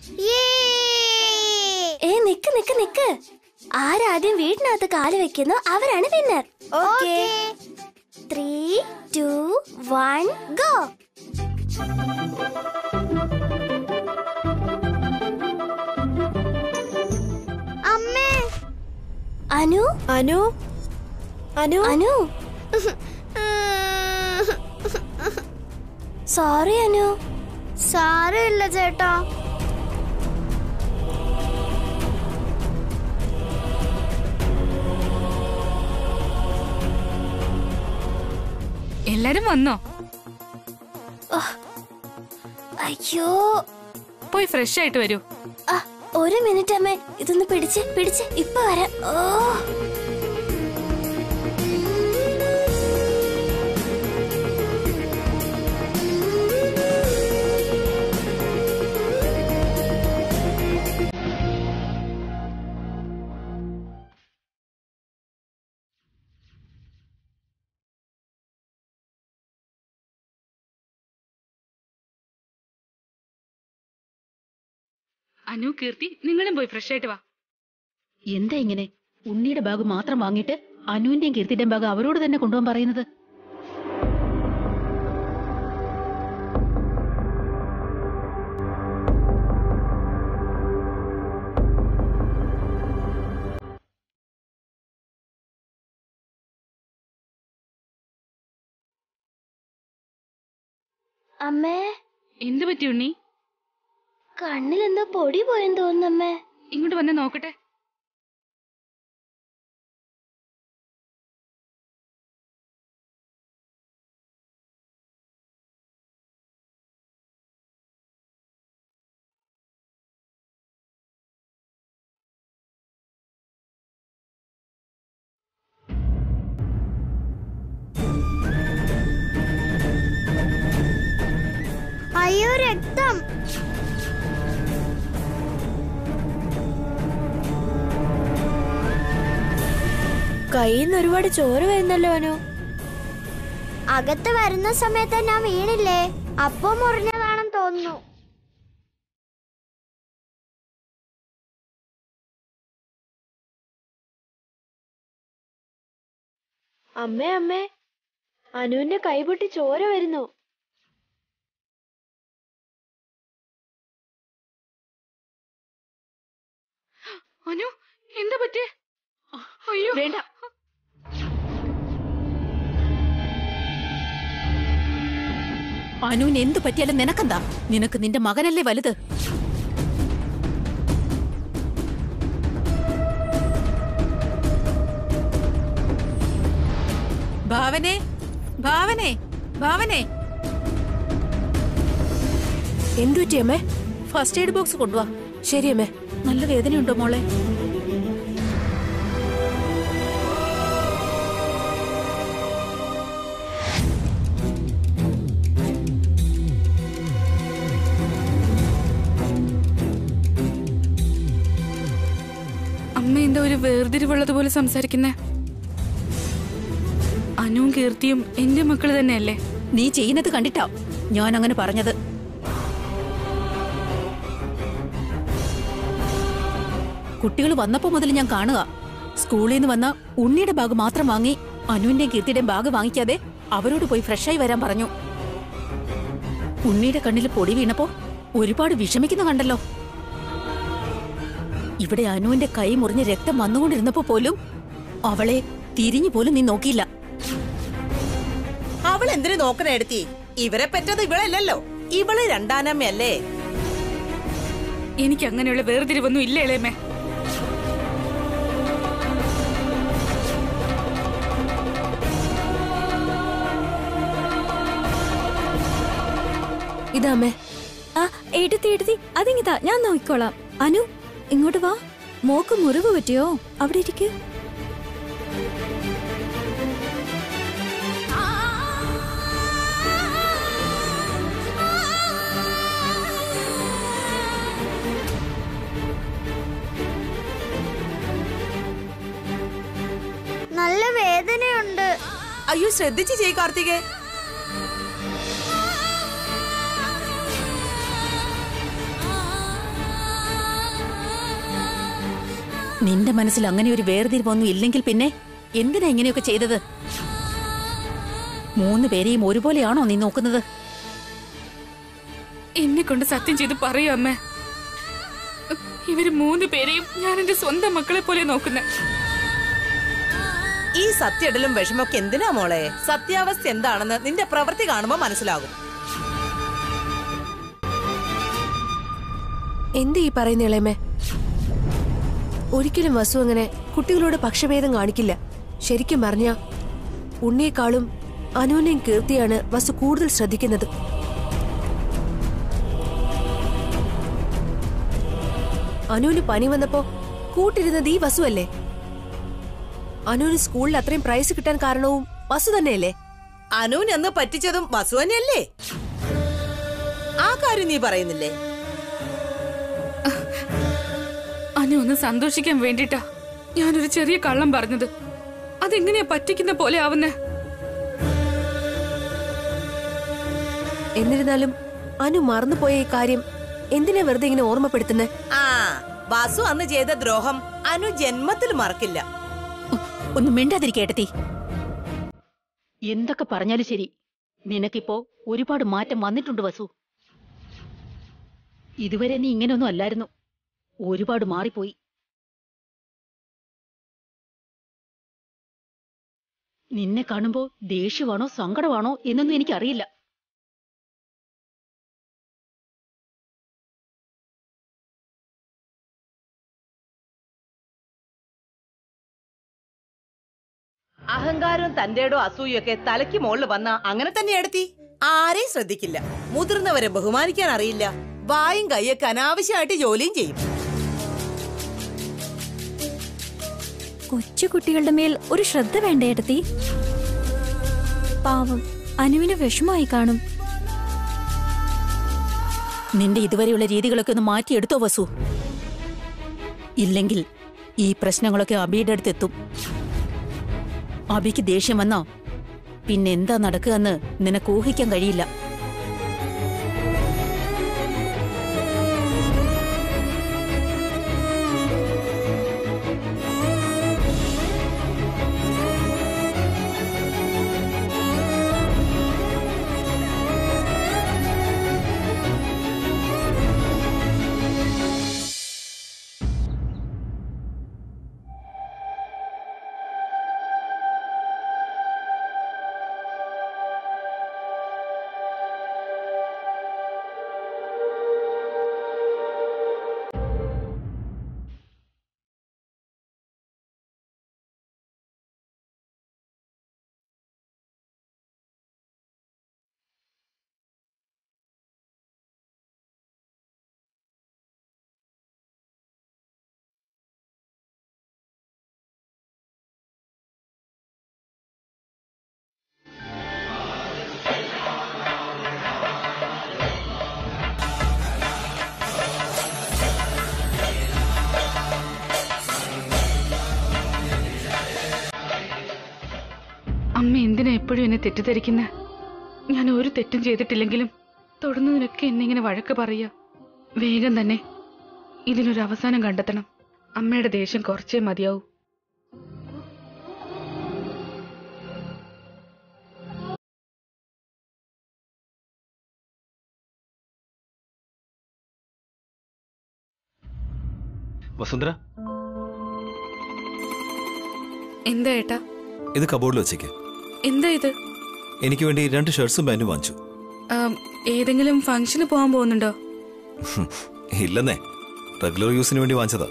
ഏ നിക്ക് നിക്ക് നിക്ക് ആരാദ്യം വീടിനകത്ത് കാല് വെക്കുന്നു അവരാണ് winner okay three two one go അമ്മേ അനു അനു അനു അനു സോറി അനു സാരമില്ല ചേട്ടാ എല്ലാരും വന്നോ അയ്യോ പോയി ഫ്രഷ് ആയിട്ട് വരൂ ആ ഒരു മിനിറ്റ് അമ്മേ ഇതൊന്ന് പിടിച്ച് പിടിച്ച് ഇപ്പൊ വരാം ഓ അനു കീർത്തി നിങ്ങളും പോയി ഫ്രഷ് ആയിട്ട് വാ എന്താ ഇങ്ങനെ ഉണ്ണിയുടെ ബാഗ് മാത്രം വാങ്ങിയിട്ട് അനുവിന്റെയും കീർത്തിന്റെയും ബാഗ് അവരോട് തന്നെ കൊണ്ടുപോകാൻ പറയുന്നത് അമ്മേ എന്ത് പറ്റി ഉണ്ണി കണ്ണിൽ എന്തോ പൊടി പോയെന്ന് തോന്നുന്നു അമ്മേ ഇങ്ങോട്ട് വന്ന് നോക്കട്ടെ അയ്യോ രക്തം കയ്യിൽ നിന്ന് ഒരുപാട് ചോര വരുന്നല്ലോ അനു അകത്ത് വരുന്ന സമയത്ത് ഞാൻ വീണില്ലേ അപ്പൊ മുറിഞ്ഞതാണെന്ന് തോന്നുന്നു അമ്മേ അമ്മേ അനുവിന്റെ കൈ പൊട്ടി ചോര വരുന്നു അനു എന്താ പറ്റിയേ അയ്യോ വേണ്ട അനുവിന് എന്ത് പറ്റിയാലും നിനക്കെന്താ നിനക്ക് നിന്റെ മകനല്ലേ വലുത് ഭാവനെ ഭാവനെ ഭാവനെ എന്തു പറ്റി അമ്മേ ഫസ്റ്റ് എയ്ഡ് ബോക്സ് കൊണ്ടുവാ ശരി അമ്മേ നല്ല വേദനയുണ്ടോ മോളെ അമ്മ എന്താ ഒരു വേർതിരിവുള്ളതുപോലെ സംസാരിക്കുന്നേ അനുവും കീർത്തിയും എന്റെ മക്കള് തന്നെയല്ലേ നീ ചെയ്യുന്നത് കണ്ടിട്ടാ ഞാൻ അങ്ങനെ പറഞ്ഞത് കുട്ടികൾ വന്നപ്പോ മുതൽ ഞാൻ കാണുക സ്കൂളിൽ നിന്ന് വന്ന ഉണ്ണിയുടെ ബാഗ് മാത്രം വാങ്ങി അനുവിന്റെയും കീർത്തിയുടെയും ബാഗ് വാങ്ങിക്കാതെ അവരോട് പോയി ഫ്രഷായി വരാൻ പറഞ്ഞു ഉണ്ണിയുടെ കണ്ണിൽ പൊടി വീണപ്പോ ഒരുപാട് വിഷമിക്കുന്ന കണ്ടല്ലോ ഇവിടെ അനുവിന്റെ കൈ മുറിഞ്ഞ് രക്തം വന്നുകൊണ്ടിരുന്നപ്പോ പോലും അവളെ തിരിഞ്ഞു പോലും നീ നോക്കിയില്ല അവൾ എന്തിനു നോക്കണ എടുത്തി ഇവരെ പറ്റത് ഇവളല്ലല്ലോ ഇവള് രണ്ടാനമ്മയല്ലേ എനിക്ക് അങ്ങനെയുള്ള വേർതിരിവൊന്നും ഇല്ല ഇളയമേ ഇതാ അമ്മേ ആ എടുത്തി എടുത്തി അതിങ്ങിതാ ഞാൻ നോക്കിക്കോളാം അനു ഇങ്ങോട്ട് വാ മോക്ക് മുറിവ് പറ്റിയോ അവിടെ ഇരിക്ക് നല്ല വേദനയുണ്ട് അയ്യോ ശ്രദ്ധിച്ച് ചെയ് കാർത്തികേ നിന്റെ മനസ്സിൽ അങ്ങനെ ഒരു വേർതിരിവൊന്നും ഇല്ലെങ്കിൽ പിന്നെ എന്തിനാ ഇങ്ങനെയൊക്കെ ചെയ്തത് മൂന്ന് പേരെയും ഒരുപോലെയാണോ നീ നോക്കുന്നത് എന്നെ കൊണ്ട് സത്യം ചെയ്ത് പറയൂ അമ്മ ഇവര് മൂന്ന് പേരെയും ഞാൻ എന്റെ സ്വന്തം മക്കളെ പോലെ നോക്കുന്നെ ഈ സത്യടലും വിഷമൊക്കെ എന്തിനാ മോളെ സത്യാവസ്ഥ എന്താണെന്ന് നിന്റെ പ്രവൃത്തി കാണുമ്പോ മനസ്സിലാകും എന്ത് ഈ പറയുന്ന ഇളയമേ ഒരിക്കലും വസു അങ്ങനെ കുട്ടികളോട് പക്ഷഭേദം കാണിക്കില്ല ശരിക്കും പറഞ്ഞ ഉണ്ണിയെക്കാളും അനുവിനെയും കീർത്തിയാണ് വസു കൂടുതൽ ശ്രദ്ധിക്കുന്നത് അനുവിന് പനി വന്നപ്പോ കൂട്ടിരുന്നത് ഈ വസു അല്ലേ അനുവിന് സ്കൂളിൽ അത്രയും പ്രൈസ് കിട്ടാൻ കാരണവും വസു തന്നെയല്ലേ അനുവിന് എന്ന് പറ്റിച്ചതും വസു തന്നെയല്ലേ ആ കാര്യം നീ പറയുന്നില്ലേ അനു ഒന്ന് സന്തോഷിക്കാൻ വേണ്ടിട്ടാ ഞാനൊരു ചെറിയ കള്ളം പറഞ്ഞത് അതെങ്ങനെയാ പറ്റിക്കുന്ന പോലെ ആവുന്നേ എന്നിരുന്നാലും അനു മറന്നുപോയ ഈ കാര്യം എന്തിനാ വെറുതെ ഇങ്ങനെ ഓർമ്മപ്പെടുത്തുന്നേ ആ വസു അന്ന് ചെയ്ത ദ്രോഹം അനു ജന്മത്തിൽ മറക്കില്ല ഒന്ന് മിണ്ടാതിരിക്കേട്ടത്തി എന്തൊക്കെ പറഞ്ഞാലും ശരി നിനക്കിപ്പോ ഒരുപാട് മാറ്റം വന്നിട്ടുണ്ട് വസു ഇതുവരെ നീ ഇങ്ങനെയൊന്നും അല്ലായിരുന്നു ഒരുപാട് മാറിപ്പോയി നിന്നെ കാണുമ്പോ ദേഷ്യമാണോ സങ്കടമാണോ എന്നൊന്നും എനിക്കറിയില്ല അഹങ്കാരവും തന്റെടോ അസൂയൊക്കെ തലയ്ക്ക് മുകളിൽ വന്ന അങ്ങനെ തന്നെ എടുത്തി ആരെയും ശ്രദ്ധിക്കില്ല മുതിർന്നവരെ ബഹുമാനിക്കാൻ അറിയില്ല വായും കൈയൊക്കെ അനാവശ്യമായിട്ട് ജോലിയും ചെയ്യും കൊച്ചു കുട്ടികളുടെ മേൽ ഒരു ശ്രദ്ധ വേണ്ടേ ഏട്ടത്തി പാവം അനുവിന് വിഷമായി കാണും നിന്റെ ഇതുവരെയുള്ള രീതികളൊക്കെ ഒന്ന് മാറ്റിയെടുത്തോ വസു ഇല്ലെങ്കിൽ ഈ പ്രശ്നങ്ങളൊക്കെ അബിയുടെ അടുത്തെത്തും അബിക്ക് ദേഷ്യം വന്നോ പിന്നെ എന്താ നടക്കുക എന്ന് നിനക്ക് ഊഹിക്കാൻ കഴിയില്ല അമ്മ എന്തിനാ എപ്പോഴും എന്നെ തെറ്റിദ്ധരിക്കുന്നെ ഞാൻ ഒരു തെറ്റും ചെയ്തിട്ടില്ലെങ്കിലും തൊടുന്നതിനൊക്കെ എന്നെ ഇങ്ങനെ വഴക്ക് പറയുക വേഗം തന്നെ ഇതിനൊരു അവസാനം കണ്ടെത്തണം അമ്മയുടെ ദേഷ്യം കുറച്ചേ മതിയാവൂ വസുന്ധര എന്താ ഏട്ടാ ഇത് കബോർഡിൽ വെച്ചേക്ക് എന്താ ഇത് എനിക്ക് വേണ്ടി രണ്ട് ഷർട്ട്സും പാന്റും വാങ്ങിച്ചു ആം, ഏതെങ്കിലും ഫംഗ്ഷന് പോകാൻ പോകുന്നുണ്ടോ ഹും, ഇല്ലെന്നേ റെഗുലർ യൂസിന് വേണ്ടി വാങ്ങിച്ചതാ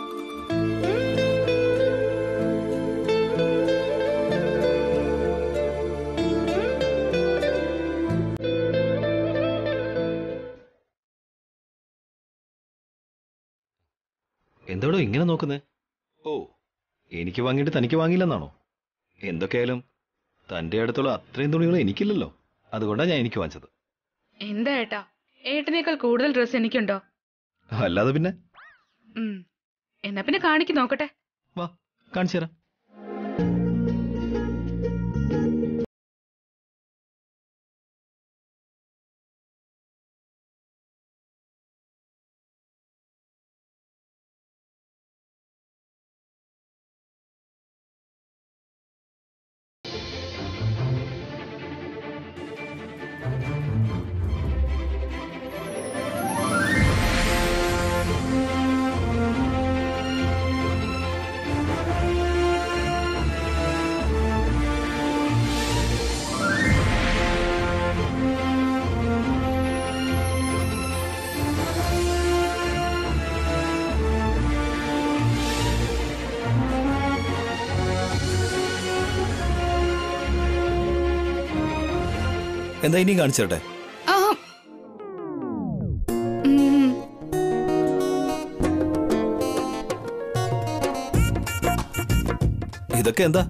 എന്തോടോ ഇങ്ങനെ നോക്കുന്നേ ഓ എനിക്ക് വാങ്ങിയിട്ട് തനിക്ക് വാങ്ങിയില്ലെന്നാണോ എന്തൊക്കെയായാലും തന്റെ അടുത്തുള്ള അത്രയും തുണികൾ എനിക്കില്ലല്ലോ അതുകൊണ്ടാണ് ഞാൻ എനിക്ക് വാങ്ങിച്ചത് എന്താ ഏട്ടാ ഏട്ടനേക്കാൾ കൂടുതൽ ഡ്രസ്സ് എനിക്കുണ്ടോ അല്ലാതെ പിന്നെ ഉം. എന്നാ പിന്നെ കാണിക്ക് നോക്കട്ടെ വാ കാണിച്ചു തരാം എന്താ ഇനിയും കാണിച്ചോട്ടെ ആ. ഉം. ഇതൊക്കെ എന്താ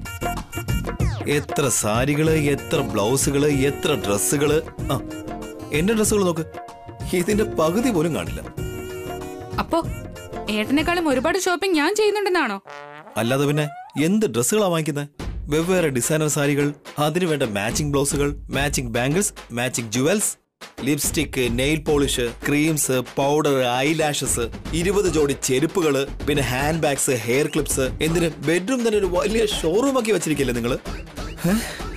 എത്ര സാരികള് എത്ര ബ്ലൗസുകള് എത്ര ഡ്രസ്സുകള് ആ എന്റെ ഡ്രസ്സുകൾ നോക്ക് ഇതിന്റെ പകുതി പോലും കാണില്ല അപ്പോ ഏട്ടനെക്കാളും ഒരുപാട് ഷോപ്പിംഗ് ഞാൻ ചെയ്യുന്നുണ്ടെന്നാണോ അല്ലാതെ പിന്നെ എന്ത് ഡ്രസ്സുകളാ വാങ്ങിക്കുന്നത് വെവ്വേറെ ഡിസൈനർ സാരികൾ അതിനു വേണ്ട മാച്ചിങ് ബ്ലൗസുകൾ matching bangles matching jewels lipstick nail polish creams powder eyelashes ഇരുപത് ജോഡി ചെരുപ്പുകള് പിന്നെ ഹാൻഡ് ബാഗ്സ് ഹെയർ ക്ലിപ്സ് എന്തിന് ബെഡ്റൂം തന്നെ ഒരു വലിയ ഷോറൂം ആക്കി വെച്ചിരിക്കില്ലേ നിങ്ങള് ഹേ?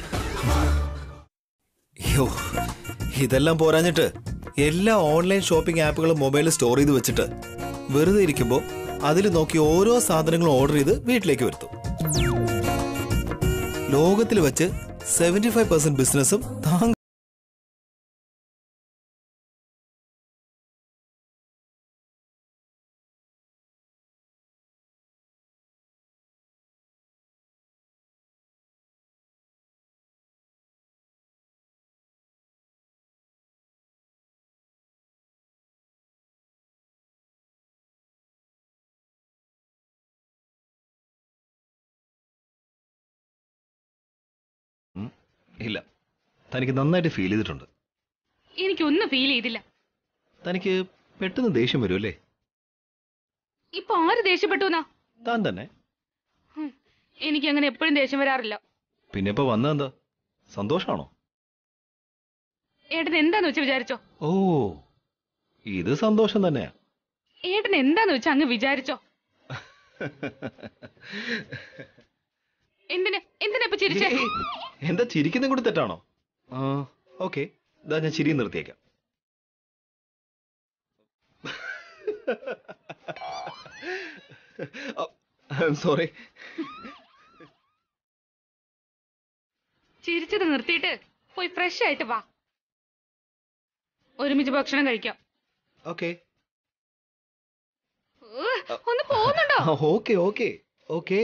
യ്യോ, ഇതെല്ലാം പോരാഞ്ഞിട്ട് എല്ലാ ഓൺലൈൻ ഷോപ്പിംഗ് ആപ്പുകളും മൊബൈലിൽ സ്റ്റോർ ചെയ്ത് വെച്ചിട്ട് വെറുതെ ഇരിക്കുമ്പോൾ അതിൽ നോക്കി ഓരോ സാധനങ്ങളും ഓർഡർ ചെയ്ത് വീട്ടിലേക്ക് വരുത്തും ലോകത്തിൽ വെച്ച് സെവന്റി ഫൈവ് പെർസെന്റ് ബിസിനസ്സും താങ്കൾ ഇല്ല തനിക്ക് നന്നായിട്ട് ഫീൽ ചെയ്തിട്ടുണ്ട് എനിക്കൊന്നും ഫീൽ ചെയ്തില്ല തനിക്ക് പെട്ടെന്ന് ദേഷ്യം വരുമല്ലേ ഇപ്പൊ ആര് ദേഷ്യപ്പെട്ടു എന്നാ താൻ തന്നെ എനിക്ക് അങ്ങനെ എപ്പോഴും ദേഷ്യം വരാറില്ല പിന്നെ ഇപ്പൊ വന്നതെന്താ സന്തോഷാണോ ഏട്ടൻ എന്താന്ന് വെച്ച് വിചാരിച്ചോ ഓ ഇത് സന്തോഷം തന്നെയാ ഏട്ടൻ എന്താന്ന് വെച്ച് അങ്ങ് വിചാരിച്ചോ എന്തിന് എന്തിനാ ഇപ്പൊ ചിരിച്ചേ ഏയ്, എന്താ ചിരിക്കുന്ന കൂടി തെറ്റാണോ ആ ഓക്കെ ഇതാ ഞാൻ ചിരി നിർത്തിയേക്കാം സോറി ചിരിച്ചത് നിർത്തിയിട്ട് പോയി ഫ്രഷ് ആയിട്ട് വാ ഒരുമിച്ച് ഭക്ഷണം കഴിക്കാം ഓക്കെ ഉഹ്, ഒന്ന് പോകുന്നുണ്ടോ ഓക്കെ ഓക്കെ ഓക്കെ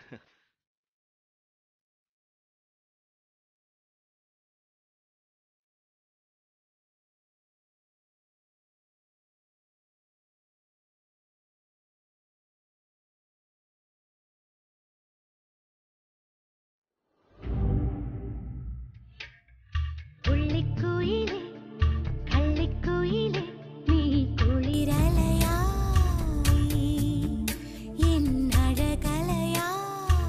പുള്ളിക്കുയിലേ കള്ളിക്കുയിലേ നീ കുളിരലയായി എൻ അഴകലയായി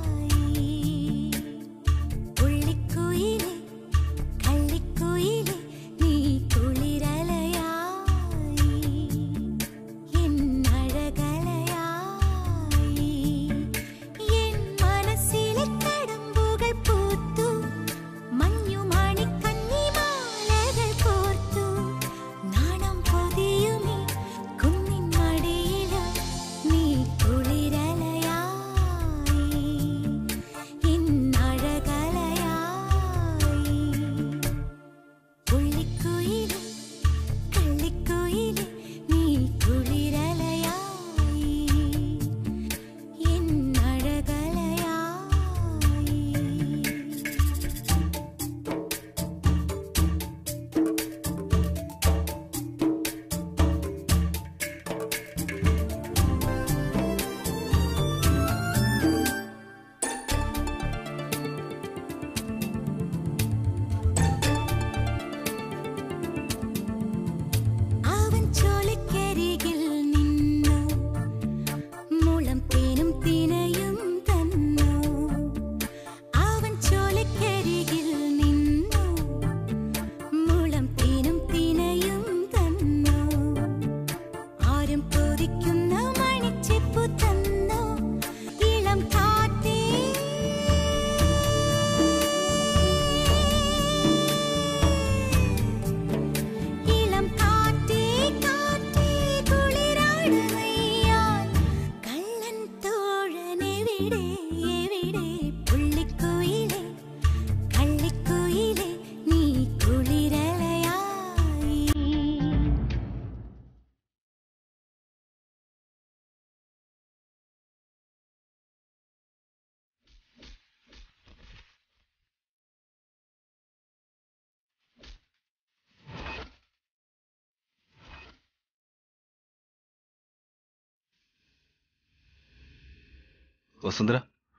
വസുന്ധര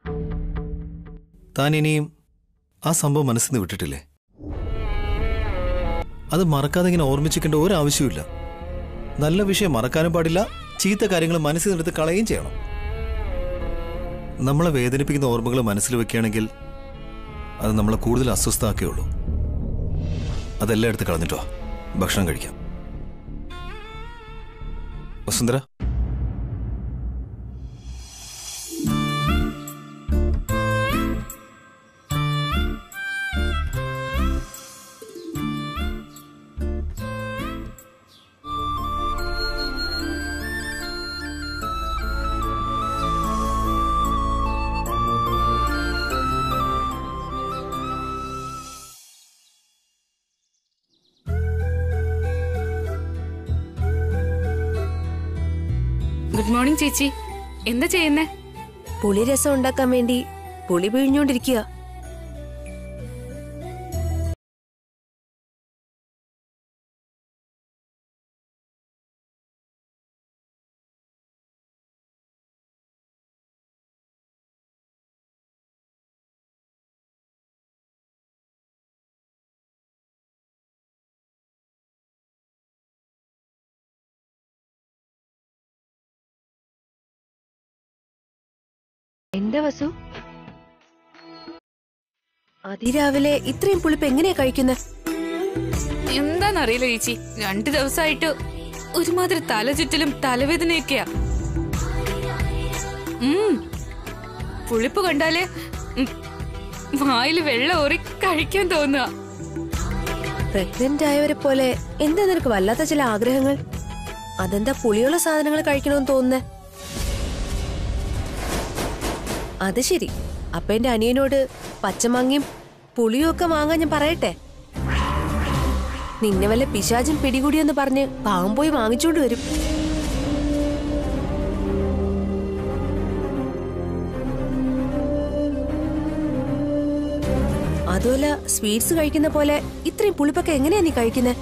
താൻ ഇനിയും ആ സംഭവം മനസ്സിൽ നിന്ന് വിട്ടിട്ടില്ലേ അത് മറക്കാതെ ഇങ്ങനെ ഓർമ്മിച്ചിക്കേണ്ട ഒരു ആവശ്യമില്ല നല്ല വിഷയം മറക്കാനും പാടില്ല ചീത്ത കാര്യങ്ങൾ മനസ്സിൽ നിന്നെടുത്ത് കളയുകയും ചെയ്യണം നമ്മളെ വേദനിപ്പിക്കുന്ന ഓർമ്മകൾ മനസ്സിൽ വെക്കുകയാണെങ്കിൽ അത് നമ്മളെ കൂടുതൽ അസ്വസ്ഥമാക്കുകയുള്ളൂ അതെല്ലാം എടുത്ത് കളഞ്ഞിട്ടോ ഭക്ഷണം കഴിക്കാം വസുന്ധര ഗുഡ് മോർണിംഗ് ചേച്ചി എന്താ ചെയ്യുന്നേ പുളി രസം ഉണ്ടാക്കാൻ വേണ്ടി പുളി പിഴിഞ്ഞോണ്ടിരിക്കുക എന്താ വസു അതിരാവിലെ ഇത്രയും പുളിപ്പ് എങ്ങനെയാ കഴിക്കുന്നത് എന്താന്നറിയില്ല ചേച്ചി രണ്ടു ദിവസമായിട്ട് ഒരുമാതിരി തല ചുറ്റലും തലവേദനയൊക്കെയാ ഉം. പുളിപ്പ് കണ്ടാല് ഉം, വായില് വെള്ളം ഊറി കഴിക്കാൻ തോന്നുക പ്രഗ്നന്റ് ആയവരെ പോലെ എന്താ നിനക്ക് വല്ലാത്ത ചില ആഗ്രഹങ്ങൾ അതെന്താ പുളിയുള്ള സാധനങ്ങൾ കഴിക്കണമെന്ന് തോന്നുന്നേ അത് ശരി അപ്പൊ എന്റെ അനിയനോട് പച്ചമാങ്ങയും പുളിയും ഒക്കെ വാങ്ങാൻ ഞാൻ പറയട്ടെ നിന്നെ വല്ല പിശാചും പിടികൂടിയെന്ന് പറഞ്ഞ് പാവം പോയി വാങ്ങിച്ചോണ്ട് വരും അതുമല്ല സ്വീറ്റ്സ് കഴിക്കുന്ന പോലെ ഇത്രയും പുളിപ്പൊക്കെ എങ്ങനെയാ നീ കഴിക്കുന്നേ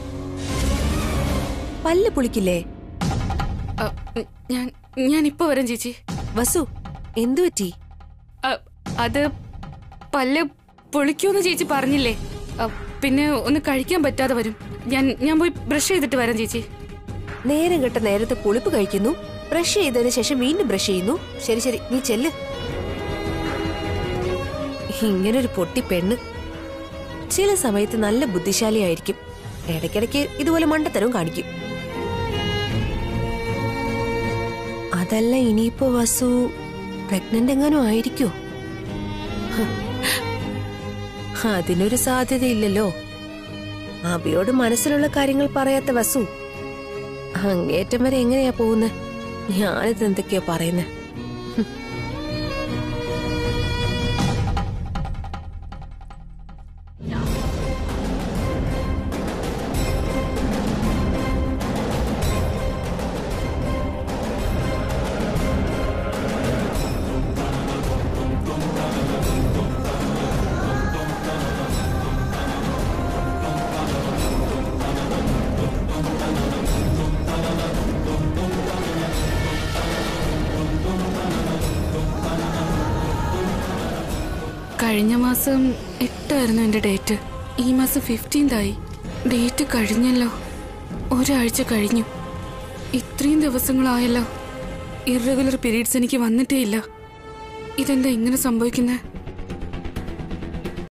പല്ല് പുളിക്കില്ലേ അ, ഞാൻ ഞാൻ ഇപ്പൊ വരാം ചേച്ചി വസു എന്തു പറ്റി അ, അത് പല്ല് പൊളിക്കൂന്ന് ചേച്ചി പറഞ്ഞില്ലേ അ, പിന്നെ ഒന്ന് കഴിക്കാൻ പറ്റാതെ വരും ഞാൻ ഞാൻ പോയി ബ്രഷ് ചെയ്തിട്ട് വരാം ചേച്ചി നേരം കെട്ട നേരത്തെ പുളിപ്പ് കഴിക്കുന്നു ബ്രഷ് ചെയ്തതിന് ശേഷം വീണ്ടും ബ്രഷ് ചെയ്യുന്നു ശരി ശരി നീ ചെല്ല് ഇങ്ങനൊരു പൊട്ടി പെണ്ണ് ചില സമയത്ത് നല്ല ബുദ്ധിശാലിയായിരിക്കും ഇടയ്ക്കിടയ്ക്ക് ഇതുപോലെ മണ്ടത്തരവും കാണിക്കും അതല്ല ഇനിയിപ്പോ വസു പ്രഗ്നന്റ് എങ്ങാനും ആയിരിക്കോ ഹ. അതിനൊരു സാധ്യതയില്ലല്ലോ അബിയോട് മനസ്സിലുള്ള കാര്യങ്ങൾ പറയാത്ത വസു അങ്ങേറ്റം വരെ എങ്ങനെയാ പോകുന്നത് ഞാനിത് എന്തൊക്കെയാ പറയുന്നത് കഴിഞ്ഞ മാസം എട്ടായിരുന്നു എന്റെ ഡേറ്റ് ഈ മാസം ഫിഫ്റ്റീൻത് ആയി ഡേറ്റ് കഴിഞ്ഞല്ലോ ഒരാഴ്ച കഴിഞ്ഞു ഇത്രയും ദിവസങ്ങളായല്ലോ ഇറഗുലർ പീരീഡ്സ് എനിക്ക് വന്നിട്ടേ ഇല്ല ഇതെന്താ ഇങ്ങനെ സംഭവിക്കുന്നത്